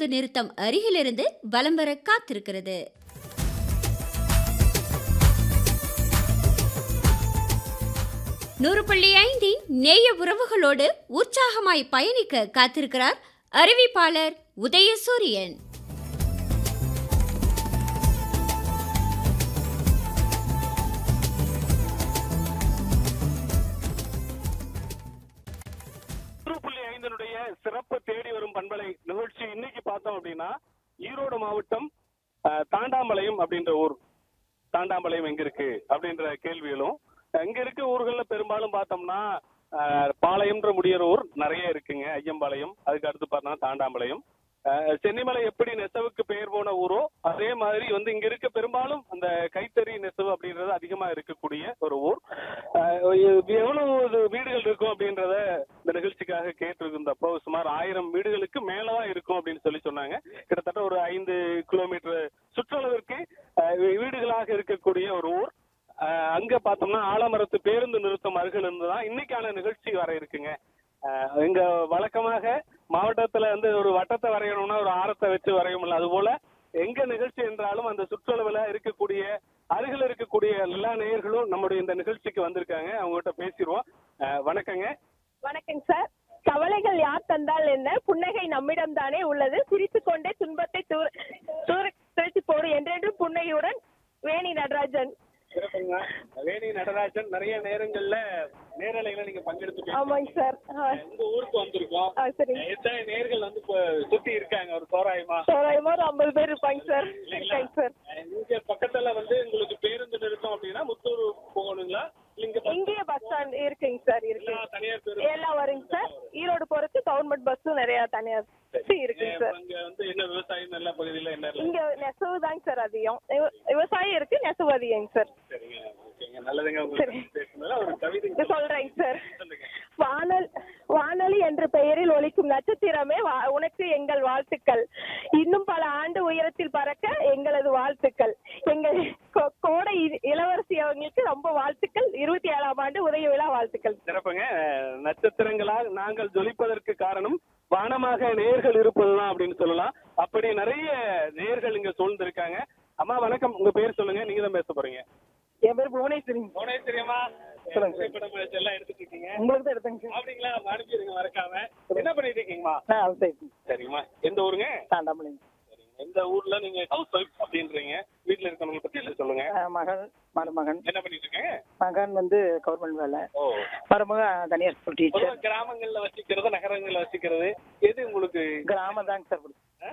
பேருந்து நிறுத்தம் அருகிலிருந்து வலம் வர காத்திருக்கிறது நூறு புள்ளி ஐந்தின் நேய உறவுகளோடு உற்சாகமாய் பயணிக்க காத்திருக்கிறார் அறிவிப்பாளர் உதயசூரியன் நூறு புள்ளி ஐந்தினுடைய சிறப்பு தேடி வரும் பண்பலை நிகழ்ச்சி இன்னைக்கு பார்த்தோம் அப்படின்னா ஈரோடு மாவட்டம் அஹ், தாண்டாம்பாளையம் அப்படின்ற ஊர் தாண்டாம்பாளையம் எங்க இருக்கு அப்படின்ற கேள்விகளும் அங்க இருக்க ஊர்கள்ல பெரும்பாலும் பார்த்தோம்னா அஹ், பாளையம்ன்ற முடியிற ஊர் நிறைய இருக்குங்க ஐயம்பாளையம் அதுக்கு அடுத்து பார்த்தோம்னா தாண்டாம்பாளையம் அஹ், சென்னிமலை எப்படி நெசவுக்கு பெயர் போன ஊரோ அதே மாதிரி வந்து இங்க இருக்க பெரும்பாலும் அந்த கைத்தறி நெசவு அப்படின்றது அதிகமா இருக்கக்கூடிய ஒரு ஊர் அஹ், எவ்வளவு இது வீடுகள் இருக்கும் அப்படின்றத இந்த நிகழ்ச்சிக்காக கேட்டிருந்தப்போ சுமார் ஆயிரம் வீடுகளுக்கு மேலதான் இருக்கும் அப்படின்னு சொல்லி சொன்னாங்க கிட்டத்தட்ட ஒரு ஐந்து கிலோமீட்டர் சுற்றளவிற்கு அஹ், வீடுகளாக இருக்கக்கூடிய ஒரு ஊர் அஹ், அங்க பார்த்தோம்னா ஆலமரத்து பேருந்து நிறுத்தம் அருகில் இருந்துதான் இன்னைக்கான நிகழ்ச்சி வர இருக்குங்க அஹ், இங்க வழக்கமாக மாவட்டத்துல வந்து ஒரு வட்டத்தை வரையணும்னா ஒரு ஆரத்தை வச்சு வரையும்ல அது போல எங்க நிகழ்ச்சி என்றாலும் அந்த சுற்றளவுல இருக்கக்கூடிய அருகில் இருக்கக்கூடிய எல்லா நேயர்களும் நம்முடைய இந்த நிகழ்ச்சிக்கு வந்திருக்காங்க அவங்ககிட்ட பேசிடுவோம் அஹ், வணக்கங்க வணக்கம் சார் கவலைகள் யார் தந்தால் என்ன புன்னகை நம்மிடம் தானே உள்ளது சிரித்துக் கொண்டே துன்பத்தை தூர தூர துரத்தி போடு என்றென்றும் புன்னகையுடன் வேணி நடராஜன் சிறப்புங்க வேணி நடராஜன் நிறைய நேரங்கள்ல நேரலையில நீங்க பங்கெடுத்து ஆமாங்க சார் ஆ, உங்க ஊருக்கு வந்திருக்கோம் ஆ, சரி எத்தனை நேர்கள் வந்து இப்ப சுத்தி இருக்காங்க ஒரு தோராயமா தோராயமா ஒரு ஐம்பது பேர் இருப்பாங்க சார் இருக்காங்க சார் இங்க பக்கத்துல வந்து உங்களுக்கு பேருந்து நிறுத்தம் அப்படின்னா முத்தூர் போகணுங்களா இல்ல இங்க பஸ் இங்கேயே பஸ் ஸ்டாண்ட் இருக்குங்க சார் எல்லா இருக்கு தனியார் பேருந்து எல்லாம் வருங்க சார் ஈரோடு போறதுக்கு கவர்மெண்ட் பஸ்ஸும் நிறைய தனியார் bus இருக்குங்க சார் இங்க வந்து என்ன விவசாயம் நல்ல பகுதியில என்ன இல்ல? இங்க நெசவு தாங்க சார் அதிகம் விவ- விவசாயம் இருக்கு நெசவு அதிகங்க சார் சரிங்க ஓகேங்க நல்லதுங்க சரி. உங்களுக்கு பேசுனதுல ஒரு கவிதை இது சொல்றேங்க சார் சொல்லுங்க வானல் வானொலி என்ற பெயரில் ஒலிக்கும் நட்சத்திரமே வா- உனக்கு எங்கள் வாழ்த்துக்கள் இன்னும் பல ஆண்டு உயரத்தில் பறக்க எங்களது வாழ்த்துக்கள் எங்கள் கோ- கோடை இ- இளவரசி அவங்களுக்கு ரொம்ப வாழ்த்துக்கள் இருபத்தி ஏழாம் ஆண்டு உதய விழா வாழ்த்துக்கள் சிறப்புங்க நட்சத்திரங்களால் நாங்கள் ஜொலிப்பதற்கு காரணம் வானமாக நேர்கள் இருப்பதுதான் அப்படின்னு சொல்லலாம் அப்படி நிறைய நேர்கள் இங்க சூழ்ந்திருக்காங்க அம்மா வணக்கம் உங்க பேர் சொல்லுங்க நீங்க தான் பேச போறீங்க என் பேர் புவனேஸ்வரி தெரியுமா சொல்லுங்க. புகைப்படம் எல்லாம் எடுத்துட்டு இருக்கீங்க உங்களுக்கு தான் எடுத்தேங்க அப்படிங்களா அனுப்பிடுங்க மறக்காம என்ன பண்ணிட்டு இருக்கீங்கம்மா சார் சரிங்கம்மா எந்த ஊருங்க தாண்டாமலை சரிங்க எந்த ஊர்ல நீங்க ஹவுஸ் ஒய்ஃப் அப்படின்றீங்க வீட்டுல இருக்கவங்க பத்தி எல்லாம் சொல்லுங்க மகன் மருமகன் என்ன பண்ணிட்டு இருக்கீங்க மகன் வந்து கவர்மெண்ட் வேலை ஓ மருமகன் தனியார் ஸ்கூல் பொதுவா கிராமங்கள்ல வசிக்கிறது நகரங்கள்ல வசிக்கிறது எது உங்களுக்கு கிராமம் தாங்க சார்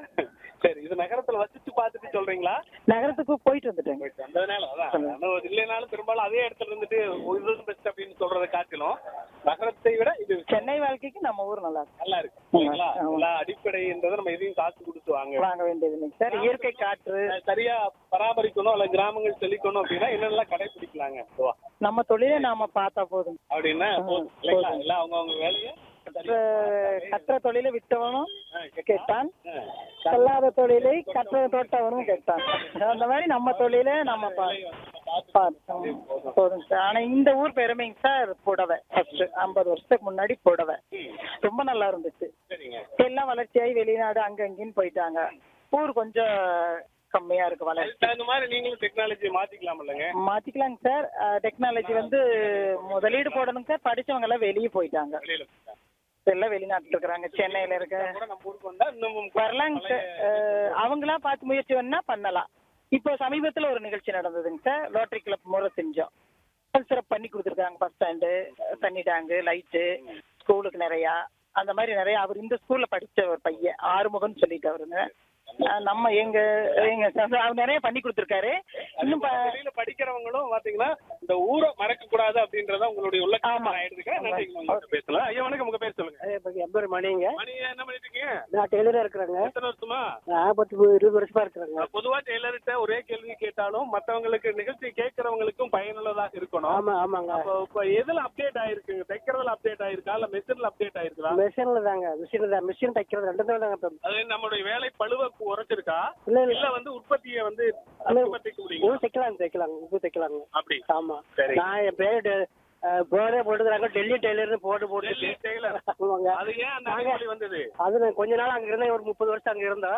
சரி இது நகரத்துல வசிச்சு பார்த்துட்டு சொல்றீங்களா நகரத்துக்கு போயிட்டு வந்துட்டேங்க போயிட்டு வந்ததுனால அதான் அனுபவம் இல்லைனாலும் பெரும்பாலும் அதே இடத்துல இருந்துட்டு இது பெஸ்ட் அப்படின்னு சொல்றதை காட்டிலும் நகரத்தை விட இது சென்னை வாழ்க்கைக்கு நம்ம ஊர் நல்லா இருக்கு நல்லா இருக்கு இல்லைங்களா? எல்லா அடிப்படைன்றதை நம்ம எதையும் காசு கொடுத்து வாங்க வாங்க வேண்டியது இல்லைங்க சார் இயற்கை காற்று சரியா பராமரிக்கணும் அல்ல கிராமங்கள் செழிக்கணும் அப்படின்னா என்னெல்லாம் கடைபிடிக்கலாங்க பொதுவா? நம்ம தொழிலை நாம பார்த்தா போதும் அப்படின்னா போதும் இல்லைங்களா எல்லாம் அவங்க அவங்க வேலையை கற்ற கற்ற தொழிலை விட்டவனும் கேட்டான் கல்லாத தொழிலை கற்ற தோட்டவனும் கேட்டான் அந்த மாதிரி நம்ம தொழிலை நம்ம பா- பார்த்தோம் போதும் சார் ஆனா இந்த ஊர் பெருமைங்க சார் புடவை ஃபர்ஸ்ட் ஐம்பது வருஷத்துக்கு முன்னாடி புடவை ரொம்ப நல்லா இருந்துச்சு சரிங்க எல்லாம் வளர்ச்சியாகி வெளிநாடு அங்க இங்கன்னு போயிட்டாங்க ஊர் கொஞ்சம் கம்மியா இருக்கு வளர்ச்சி அதுக்கு தகுந்த மாதிரி நீங்களும் டெக்னாலஜி மாத்திக்கலாம் இல்லைங்க மாத்திக்கலாங்க சார் டெக்னாலஜி வந்து முதலீடு போடணுங்க சார் படிச்சவங்க எல்லாம் வெளியே போயிட்டாங்க வெளியில எல்லாம் வெளிநாட்டுல இருக்கிறாங்க சென்னையில இருக்க கூட நம்ம ஊருக்கு வந்தா இன்னும் வரலாங்க சார் அஹ், அவங்களா பார்த்து முயற்சி வேணா பண்ணலாம் இப்போ சமீபத்துல ஒரு நிகழ்ச்சி நடந்ததுங்க சார் ரோட்டரி கிளப் முறை செஞ்சோம் சிறப்பு பண்ணி கொடுத்துருக்காங்க பஸ் ஸ்டாண்டு தண்ணி டேங்கு லைட்டு ஸ்கூலுக்கு நிறையா அந்த மாதிரி நிறைய அவர் இந்த ஸ்கூல்ல படிச்ச ஒரு பையன் ஆறுமுகம்னு சொல்லிட்டு அவருங்க அஹ், நம்ம எங்க எங்க அவர் நிறைய பண்ணி கொடுத்துருக்காரு இன்னும் ப- வெளியில படிக்கிறவங்களும் பாத்தீங்கன்னா இந்த ஊரை மறக்க கூடாது அப்படின்றத உங்களுடைய உள்ள ஆமா. நான் எடுத்துக்கிறேன் நன்றிங்க உங்கள்கிட்ட பேசலாம் ஐயா வணக்கம் உங்க பேர் சொல்லுங்க என் பேர் மணிங்க மணி என்ன பண்ணிட்டு இருக்கீங்க நான் டெய்லரா இருக்கிறேங்க எத்தனை வருஷமா நான் பத்து இருபது வருஷமா இருக்கிறேங்க பொதுவா டெய்லர்கிட்ட ஒரே கேள்வி கேட்டாலும் மத்தவங்களுக்கு நிகழ்ச்சி கேட்கறவங்களுக்கும் பயனுள்ளதாக இருக்கணும் ஆமா ஆமாங்க அப்போ இப்ப எதுல அப்டேட் ஆயிருக்கு தைக்கிறதுல அப்டேட் ஆயிருக்கா இல்ல மெஷின்ல அப்டேட் ஆயிருக்கா மிஷின்ல தாங்க மிஷின்ல தான் மிஷின் தைக்கிறது ரெண்டு தான் தாங்க இப்ப. அது நம்மளுடைய வேலை பழுவ குறைச்சிருக்கா இல்ல இல்ல இல்ல வந்து உற்பத்தியை வந்து இல்ல, அதிகப்படுத்திக்க முடியுமா ஊர் தைக்கலாம் தைக்கலாம் ஊர் தைக்கலாங்க அப்படி ஆமா சரி. நான் என் பேரு போரே போட்டுக்கிறாங்க டெல்லி டெய்லர்னு போட்டு போட்டு டெல்லி டெய்லர் ஆமாங்க அது ஏன் அந்த அடைமொழி வந்தது அது நான் கொஞ்ச நாள் அங்க இருந்தேன் ஒரு முப்பது வருஷம் அங்க இருந்தேன்